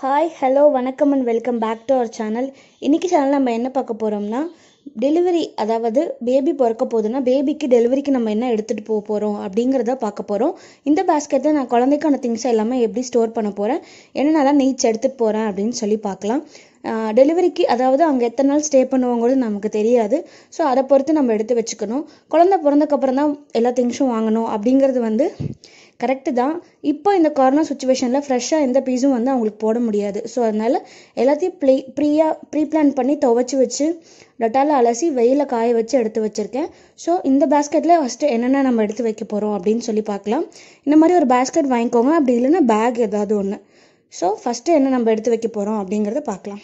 hi hello வணக்கம் and welcome back to our channel இன்றைக்கி channel நம்ம என்ன பார்க்க போகிறோம்னா டெலிவரி அதாவது பேபி பிறக்க போகுதுன்னா பேபிக்கு டெலிவரிக்கு நம்ம என்ன எடுத்துகிட்டு போக போகிறோம் அப்படிங்கிறத பார்க்க போகிறோம் இந்த பேஸ்கெட்டில் நான் குழந்தைக்கான திங்ஸ் எல்லாமே எப்படி ஸ்டோர் பண்ண போகிறேன் என்னென்னலாம் நீட்ஸ் எடுத்துகிட்டு போகிறேன் அப்படின்னு சொல்லி பார்க்கலாம் டெலிவரிக்கு அதாவது அங்கே எத்தனை நாள் ஸ்டே பண்ணுவாங்கிறது நமக்கு தெரியாது ஸோ அதை பொறுத்து நம்ம எடுத்து வச்சுக்கணும் குழந்தை பிறந்தக்கப்புறம் தான் எல்லா திங்ஸும் வாங்கணும் அப்படிங்கிறது வந்து கரெக்டு தான் இப்போ இந்த கொரோனா சுச்சுவேஷனில் ஃப்ரெஷ்ஷாக எந்த பீஸும் வந்து அவங்களுக்கு போட முடியாது ஸோ அதனால் எல்லாத்தையும் ப்ளீ ப்ரீயாக ப்ரீ பிளான் பண்ணி துவைச்சி வச்சு டொட்டால அலசி வெயில காய வச்சு எடுத்து வச்சுருக்கேன் ஸோ இந்த பேஸ்கெட்டில் ஃபஸ்ட்டு என்னென்ன நம்ம எடுத்து வைக்க போகிறோம் அப்படின்னு சொல்லி பார்க்கலாம் இந்த மாதிரி ஒரு பேஸ்கெட் வாங்கிக்கோங்க அப்படி இல்லைன்னா பேக் ஏதாவது ஒன்று ஸோ ஃபஸ்ட்டு என்ன நம்ம எடுத்து வைக்க போகிறோம் அப்படிங்கிறத பார்க்கலாம்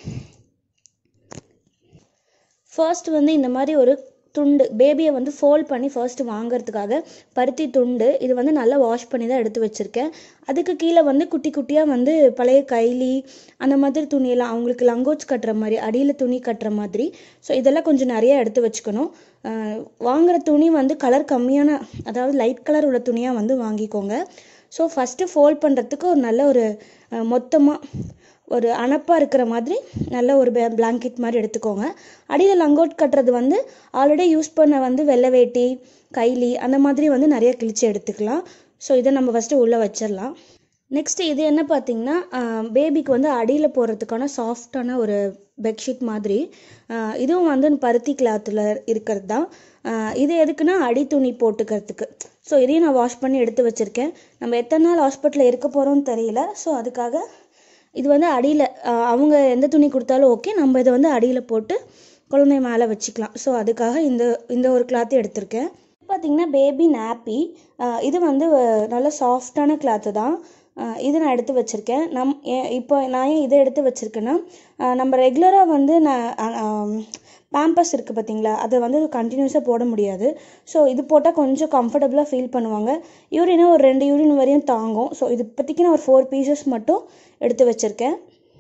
ஃபர்ஸ்ட் வந்து இந்த மாதிரி ஒரு துண்டு பேபியை வந்து ஃபோல்ட் பண்ணி ஃபர்ஸ்ட் வாங்குறதுக்காக பருத்தி துண்டு இது வந்து நல்லா வாஷ் பண்ணி தான் எடுத்து வச்சுருக்கேன் அதுக்கு கீழே வந்து குட்டி குட்டியாக வந்து பழைய கைலி அந்த மாதிரி துணியெல்லாம் அவங்களுக்கு லங்கோட்ஸ் கட்டுற மாதிரி அடியில் துணி கட்டுற மாதிரி ஸோ இதெல்லாம் கொஞ்சம் நிறைய எடுத்து வச்சுக்கணும் வாங்குற துணி வந்து கலர் கம்மியான அதாவது லைட் கலர் உள்ள துணியாக வந்து வாங்கிக்கோங்க ஸோ ஃபஸ்ட்டு ஃபோல்ட் பண்ணுறதுக்கு ஒரு நல்ல ஒரு மொத்தமாக ஒரு அணப்பாக இருக்கிற மாதிரி நல்ல ஒரு பிளாங்கெட் மாதிரி எடுத்துக்கோங்க அடியில் லங்கோட் கட்டுறது வந்து ஆல்ரெடி யூஸ் பண்ண வந்து வெள்ளை வேட்டி கைலி அந்த மாதிரி வந்து நிறைய கிழிச்சு எடுத்துக்கலாம் ஸோ இதை நம்ம ஃபஸ்ட்டு உள்ளே வச்சிடலாம் நெக்ஸ்ட் இது என்ன பார்த்தீங்கன்னா பேபிக்கு வந்து அடியில் போடுறதுக்கான சாஃப்டான ஒரு பெட்ஷீட் மாதிரி இதுவும் வந்து பருத்தி கிளாத்தில் இருக்கிறது தான் இது எதுக்குன்னா அடி துணி போட்டுக்கிறதுக்கு ஸோ இதையும் நான் வாஷ் பண்ணி எடுத்து வச்சுருக்கேன் நம்ம எத்தனை நாள் ஹாஸ்பிட்டலில் இருக்க போகிறோம்னு தெரியல ஸோ அதுக்காக இது வந்து அடியில் அவங்க எந்த துணி கொடுத்தாலும் ஓகே நம்ம இதை வந்து அடியில் போட்டு குழந்தை மேலே வச்சுக்கலாம் ஸோ அதுக்காக இந்த இந்த ஒரு கிளாத்து எடுத்திருக்கேன் பார்த்திங்கன்னா பேபி நாப்பி இது வந்து நல்ல சாஃப்டான கிளாத்து தான் இது நான் எடுத்து வச்சுருக்கேன் நம் இப்போ நான் ஏன் இதை எடுத்து வச்சுருக்கேன்னா நம்ம ரெகுலராக வந்து நான் பேம்பஸ் இருக்குது பார்த்தீங்களா அதை வந்து கண்டினியூஸாக போட முடியாது ஸோ இது போட்டால் கொஞ்சம் கம்ஃபர்டபுளாக ஃபீல் பண்ணுவாங்க யூரினும் ஒரு ரெண்டு யூரின் வரையும் தாங்கும் ஸோ இது இப்போதைக்கு நான் ஒரு ஃபோர் பீசஸ் மட்டும் எடுத்து வச்சுருக்கேன்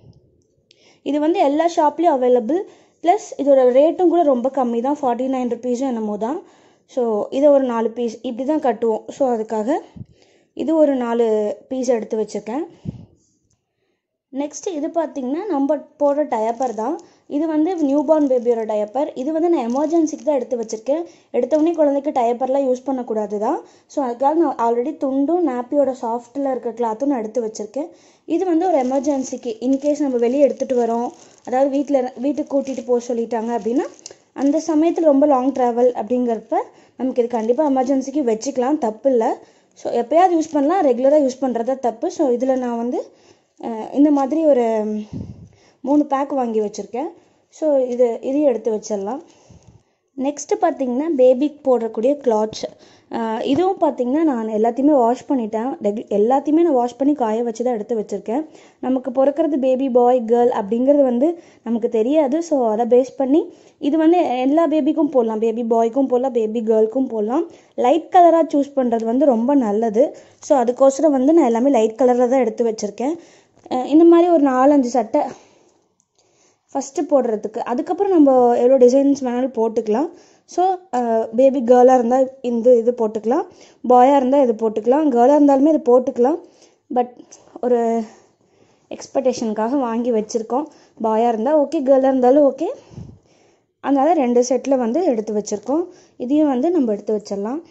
இது வந்து எல்லா ஷாப்லேயும் அவைலபிள் ப்ளஸ் இதோட ரேட்டும் கூட ரொம்ப கம்மி தான் ஃபார்ட்டி நைன் ருபீஸும் என்னமோ தான் ஸோ இதை ஒரு நாலு பீஸ் இப்படி தான் கட்டுவோம் ஸோ அதுக்காக இது ஒரு நாலு பீஸ் எடுத்து வச்சுருக்கேன் நெக்ஸ்ட்டு இது பார்த்திங்கன்னா நம்ம போடுற டயப்பர் தான் இது வந்து நியூ பார்ன் பேபியோட டயப்பர் இது வந்து நான் எமர்ஜென்சிக்கு தான் எடுத்து வச்சுருக்கேன் எடுத்தவொடனே குழந்தைக்கு டயப்பர்லாம் யூஸ் பண்ணக்கூடாது தான் ஸோ அதுக்காக நான் ஆல்ரெடி துண்டும் நாப்பியோட சாஃப்ட்டில் இருக்க கிளாத்தும் நான் எடுத்து வச்சுருக்கேன் இது வந்து ஒரு எமர்ஜென்சிக்கு இன்கேஸ் நம்ம வெளியே எடுத்துகிட்டு வரோம் அதாவது வீட்டில் வீட்டுக்கு கூட்டிகிட்டு போக சொல்லிட்டாங்க அப்படின்னா அந்த சமயத்தில் ரொம்ப லாங் ட்ராவல் அப்படிங்கிறப்ப நமக்கு இது கண்டிப்பாக எமர்ஜென்சிக்கு வச்சுக்கலாம் தப்பு இல்லை ஸோ எப்போயாவது யூஸ் பண்ணலாம் ரெகுலராக யூஸ் பண்ணுறதா தப்பு ஸோ இதில் நான் வந்து இந்த மாதிரி ஒரு மூணு பேக் வாங்கி வச்சுருக்கேன் ஸோ இது இதையும் எடுத்து வச்சிடலாம் நெக்ஸ்ட்டு பார்த்திங்கன்னா பேபிக்கு போடக்கூடிய கிளாத்ஸ் இதுவும் பார்த்திங்கன்னா நான் எல்லாத்தையுமே வாஷ் பண்ணிட்டேன் ரெகு எல்லாத்தையுமே நான் வாஷ் பண்ணி காய வச்சு தான் எடுத்து வச்சுருக்கேன் நமக்கு பிறக்கிறது பேபி பாய் கேர்ள் அப்படிங்கிறது வந்து நமக்கு தெரியாது ஸோ அதை பேஸ் பண்ணி இது வந்து எல்லா பேபிக்கும் போடலாம் பேபி பாய்க்கும் போடலாம் பேபி கேர்ளுக்கும் போடலாம் லைட் கலராக சூஸ் பண்ணுறது வந்து ரொம்ப நல்லது ஸோ அதுக்கோசரம் வந்து நான் எல்லாமே லைட் கலரில் தான் எடுத்து வச்சுருக்கேன் இந்த மாதிரி ஒரு நாலஞ்சு சட்டை ஃபஸ்ட்டு போடுறதுக்கு அதுக்கப்புறம் நம்ம எவ்வளோ டிசைன்ஸ் வேணாலும் போட்டுக்கலாம் ஸோ பேபி கேர்ளாக இருந்தால் இந்த இது போட்டுக்கலாம் பாயாக இருந்தால் இது போட்டுக்கலாம் கேர்ளாக இருந்தாலுமே இது போட்டுக்கலாம் பட் ஒரு எக்ஸ்பெக்டேஷனுக்காக வாங்கி வச்சுருக்கோம் பாயாக இருந்தால் ஓகே கேர்ளாக இருந்தாலும் ஓகே அதனால் ரெண்டு செட்டில் வந்து எடுத்து வச்சுருக்கோம் இதையும் வந்து நம்ம எடுத்து வச்சிடலாம்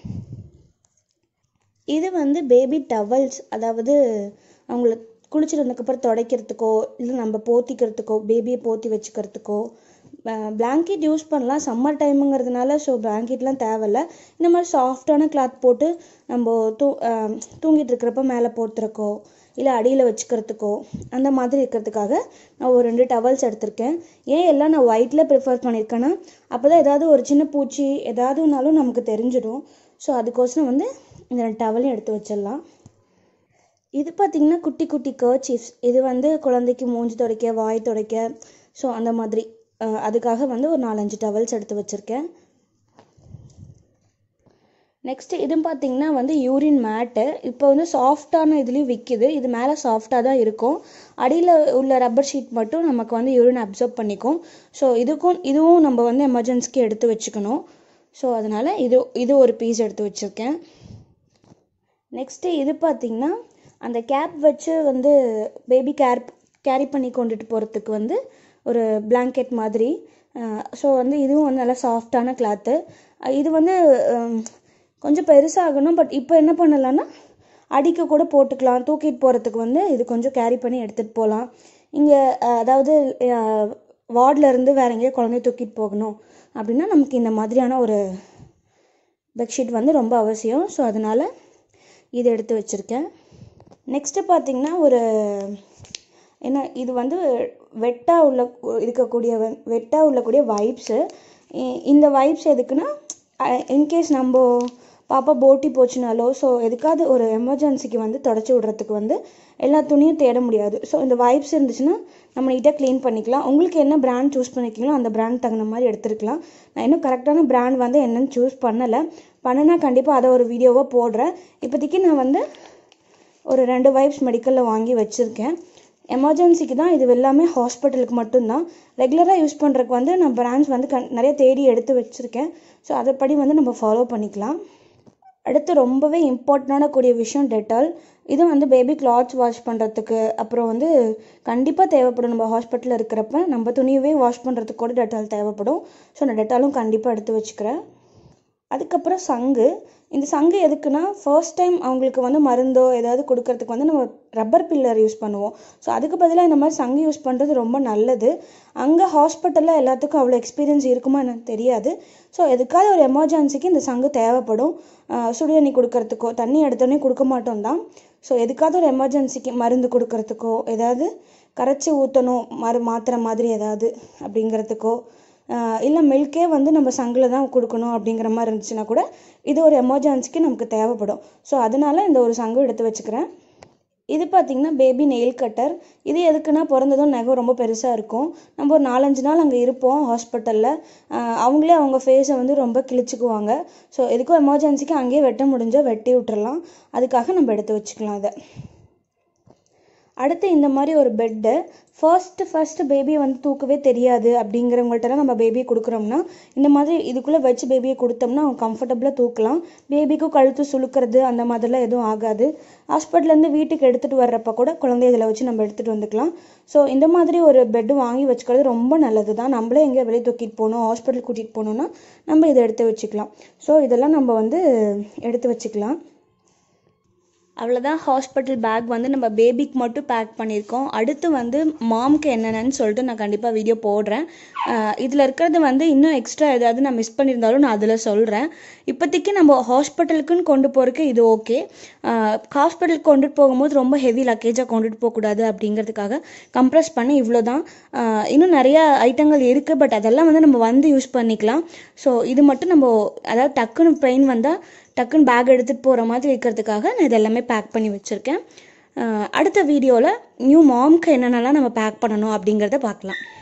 இது வந்து பேபி டவல்ஸ் அதாவது அவங்களுக்கு குளிச்சுட்டு வந்ததுக்கப்புறம் துடைக்கிறதுக்கோ இல்லை நம்ம போத்திக்கிறதுக்கோ பேபியை போத்தி வச்சுக்கிறதுக்கோ பிளாங்கெட் யூஸ் பண்ணலாம் சம்மர் டைமுங்கிறதுனால ஸோ பிளாங்கெட்லாம் தேவையில்ல இந்த மாதிரி சாஃப்டான கிளாத் போட்டு நம்ம தூ தூங்கிட்டு இருக்கிறப்ப மேலே போத்துறக்கோ இல்லை அடியில் வச்சுக்கிறதுக்கோ அந்த மாதிரி இருக்கிறதுக்காக நான் ஒரு ரெண்டு டவல்ஸ் எடுத்திருக்கேன் ஏன் எல்லாம் நான் ஒயிட்டில் ப்ரிஃபர் பண்ணியிருக்கேன்னா அப்போ தான் ஏதாவது ஒரு சின்ன பூச்சி ஏதாவதுனாலும் நமக்கு தெரிஞ்சிடும் ஸோ அதுக்கோசரம் வந்து இந்த ரெண்டு டவலையும் எடுத்து வச்சிடலாம் இது பார்த்திங்கன்னா குட்டி குட்டி கர்ச்சீஃப்ஸ் இது வந்து குழந்தைக்கு மூஞ்சி துடைக்க வாய் துடைக்க ஸோ அந்த மாதிரி அதுக்காக வந்து ஒரு நாலஞ்சு டவல்ஸ் எடுத்து வச்சுருக்கேன் நெக்ஸ்ட்டு இது பார்த்திங்கன்னா வந்து யூரின் மேட்டு இப்போ வந்து சாஃப்டான இதுலேயும் விற்கிது இது மேலே சாஃப்டாக தான் இருக்கும் அடியில் உள்ள ரப்பர் ஷீட் மட்டும் நமக்கு வந்து யூரின் அப்சர்வ் பண்ணிக்கும் ஸோ இதுக்கும் இதுவும் நம்ம வந்து எமர்ஜென்சிக்கு எடுத்து வச்சுக்கணும் ஸோ அதனால் இது இது ஒரு பீஸ் எடுத்து வச்சுருக்கேன் நெக்ஸ்ட்டு இது பார்த்திங்கன்னா அந்த கேப் வச்சு வந்து பேபி கேர் கேரி பண்ணி கொண்டுட்டு போகிறதுக்கு வந்து ஒரு blanket மாதிரி ஸோ வந்து இதுவும் வந்து நல்லா சாஃப்டான கிளாத்து இது வந்து ஹம், கொஞ்சம் பெருசாகணும் பட் இப்போ என்ன பண்ணலான்னா அடிக்க கூட போட்டுக்கலாம் தூக்கிட்டு போகிறதுக்கு வந்து இது கொஞ்சம் கேரி பண்ணி எடுத்துகிட்டு போகலாம் இங்கே அதாவது வார்டில் இருந்து வேற எங்கேயோ குழந்தைய தூக்கிட்டு போகணும் அப்படின்னா நமக்கு இந்த மாதிரியான ஒரு பெட்ஷீட் வந்து ரொம்ப அவசியம் ஸோ அதனால் இது எடுத்து வச்சுருக்கேன் நெக்ஸ்ட்டு பார்த்தீங்கன்னா ஒரு என்ன இது வந்து வெட்டாக உள்ள இருக்கக்கூடிய வெட்டாக உள்ளக்கூடிய வைப்ஸு இந்த வைப்ஸ் எதுக்குன்னா இன்கேஸ் நம்ம பாப்பா போட்டி போச்சுனாலோ ஸோ எதுக்காவது ஒரு எமர்ஜென்சிக்கு வந்து தொடச்சி விடுறதுக்கு வந்து எல்லா துணியும் தேட முடியாது ஸோ இந்த வைப்ஸ் இருந்துச்சுன்னா நம்ம நீட்டாக க்ளீன் பண்ணிக்கலாம் உங்களுக்கு என்ன பிராண்ட் சூஸ் பண்ணிக்கிறீங்களோ அந்த பிராண்ட் தகுந்த மாதிரி எடுத்துருக்கலாம் நான் இன்னும் கரெக்டான பிராண்ட் வந்து என்னன்னு சூஸ் பண்ணலை பண்ணுனா கண்டிப்பாக அதை ஒரு வீடியோவாக போடுறேன் இப்போதைக்கு நான் வந்து ஒரு ரெண்டு வைப்ஸ் மெடிக்கலில் வாங்கி வச்சுருக்கேன் எமர்ஜென்சிக்கு தான் இது எல்லாமே ஹாஸ்பிட்டலுக்கு மட்டும்தான் ரெகுலராக யூஸ் பண்ணுறதுக்கு வந்து நான் பிராண்ட்ஸ் வந்து கண் நிறைய தேடி எடுத்து வச்சுருக்கேன் ஸோ அதைப்படி வந்து நம்ம ஃபாலோ பண்ணிக்கலாம் அடுத்து ரொம்பவே இம்பார்ட்டண்டான கூடிய விஷயம் டெட்டால் இது வந்து பேபி கிளாத்ஸ் வாஷ் பண்ணுறதுக்கு அப்புறம் வந்து கண்டிப்பாக தேவைப்படும் நம்ம ஹாஸ்பிட்டலில் இருக்கிறப்ப நம்ம துணியவே வாஷ் பண்ணுறதுக்கு கூட டெட்டால் தேவைப்படும் ஸோ நான் டெட்டாலும் கண்டிப்பாக எடுத்து வச்சுக்கிறேன் அதுக்கப்புறம் சங்கு இந்த சங்கு எதுக்குன்னா ஃபர்ஸ்ட் டைம் அவங்களுக்கு வந்து மருந்தோ ஏதாவது கொடுக்கறதுக்கு வந்து நம்ம ரப்பர் பில்லர் யூஸ் பண்ணுவோம் ஸோ அதுக்கு பதிலாக இந்த மாதிரி சங்கு யூஸ் பண்ணுறது ரொம்ப நல்லது அங்கே ஹாஸ்பிட்டலில் எல்லாத்துக்கும் அவ்வளோ எக்ஸ்பீரியன்ஸ் இருக்குமா எனக்கு தெரியாது ஸோ எதுக்காவது ஒரு எமர்ஜென்சிக்கு இந்த சங்கு தேவைப்படும் ஆஹ் சுடு தண்ணி கொடுக்கறதுக்கோ தண்ணி எடுத்தோடனே கொடுக்க மாட்டோம் தான் ஸோ எதுக்காவது ஒரு எமர்ஜென்சிக்கு மருந்து கொடுக்கறதுக்கோ ஏதாவது கரைச்சி ஊற்றணும் மறு மாத்திரை மாதிரி ஏதாவது அப்படிங்கிறதுக்கோ இல்லை மில்கே வந்து நம்ம சங்கில் தான் கொடுக்கணும் அப்படிங்கிற மாதிரி இருந்துச்சுன்னா கூட இது ஒரு எமர்ஜென்சிக்கு நமக்கு தேவைப்படும் ஸோ அதனால இந்த ஒரு சங்கு எடுத்து வச்சுக்கிறேன் இது பார்த்திங்கன்னா பேபி நெயில் கட்டர் இது எதுக்குன்னா பிறந்ததும் நகம் ரொம்ப பெருசாக இருக்கும் நம்ம ஒரு நாலஞ்சு நாள் அங்கே இருப்போம் ஹாஸ்பிட்டலில் அவங்களே அவங்க ஃபேஸை வந்து ரொம்ப கிழிச்சுக்குவாங்க ஸோ எதுக்கும் எமர்ஜென்சிக்கு அங்கேயே வெட்ட முடிஞ்சால் வெட்டி விட்டுறலாம் அதுக்காக நம்ம எடுத்து வச்சுக்கலாம் அதை அடுத்து இந்த மாதிரி ஒரு பெட்டு ஃபர்ஸ்ட் ஃபர்ஸ்ட் பேபியை வந்து தூக்கவே தெரியாது அப்படிங்கிறவங்கள்ட்டலாம் நம்ம பேபியை கொடுக்குறோம்னா இந்த மாதிரி இதுக்குள்ளே வச்சு பேபியை கொடுத்தோம்னா அவங்க கம்ஃபர்டபுளாக தூக்கலாம் பேபிக்கும் கழுத்து சுளுக்கிறது அந்த மாதிரிலாம் எதுவும் ஆகாது ஹாஸ்பிட்டல்லேருந்து வீட்டுக்கு எடுத்துகிட்டு வர்றப்ப கூட குழந்தைய இதில் வச்சு நம்ம எடுத்துகிட்டு வந்துக்கலாம் ஸோ இந்த மாதிரி ஒரு பெட்டு வாங்கி வச்சுக்கிறது ரொம்ப நல்லது தான் நம்மளே எங்கேயோ வெளியே தூக்கிட்டு போகணும் ஹாஸ்பிட்டல் கூட்டிகிட்டு போகணுன்னா நம்ம இதை எடுத்து வச்சுக்கலாம் ஸோ இதெல்லாம் நம்ம வந்து எடுத்து வச்சுக்கலாம் அவ்வளோதான் ஹாஸ்பிட்டல் பேக் வந்து நம்ம பேபிக்கு மட்டும் பேக் பண்ணியிருக்கோம் அடுத்து வந்து மாம்க்கு என்னென்னு சொல்லிட்டு நான் கண்டிப்பாக வீடியோ போடுறேன் இதில் இருக்கிறது வந்து இன்னும் எக்ஸ்ட்ரா ஏதாவது நான் மிஸ் பண்ணியிருந்தாலும் நான் அதில் சொல்கிறேன் இப்போதைக்கு நம்ம ஹாஸ்பிட்டலுக்குன்னு கொண்டு போகிறதுக்கு இது ஓகே ஹாஸ்பிட்டலுக்கு கொண்டுட்டு போகும்போது ரொம்ப ஹெவி லக்கேஜாக கொண்டுட்டு போகக்கூடாது அப்படிங்கிறதுக்காக கம்ப்ரஸ் பண்ணி இவ்வளோ தான் இன்னும் நிறையா ஐட்டங்கள் இருக்குது பட் அதெல்லாம் வந்து நம்ம வந்து யூஸ் பண்ணிக்கலாம் ஸோ இது மட்டும் நம்ம அதாவது டக்குன்னு பெயின் வந்தால் டக்குன்னு பேக் எடுத்துகிட்டு போகிற மாதிரி இருக்கிறதுக்காக நான் இது எல்லாமே பேக் பண்ணி வச்சுருக்கேன் அடுத்த வீடியோவில் நியூ மாம்க்கு என்னென்னலாம் நம்ம பேக் பண்ணணும் அப்படிங்கிறத பார்க்கலாம்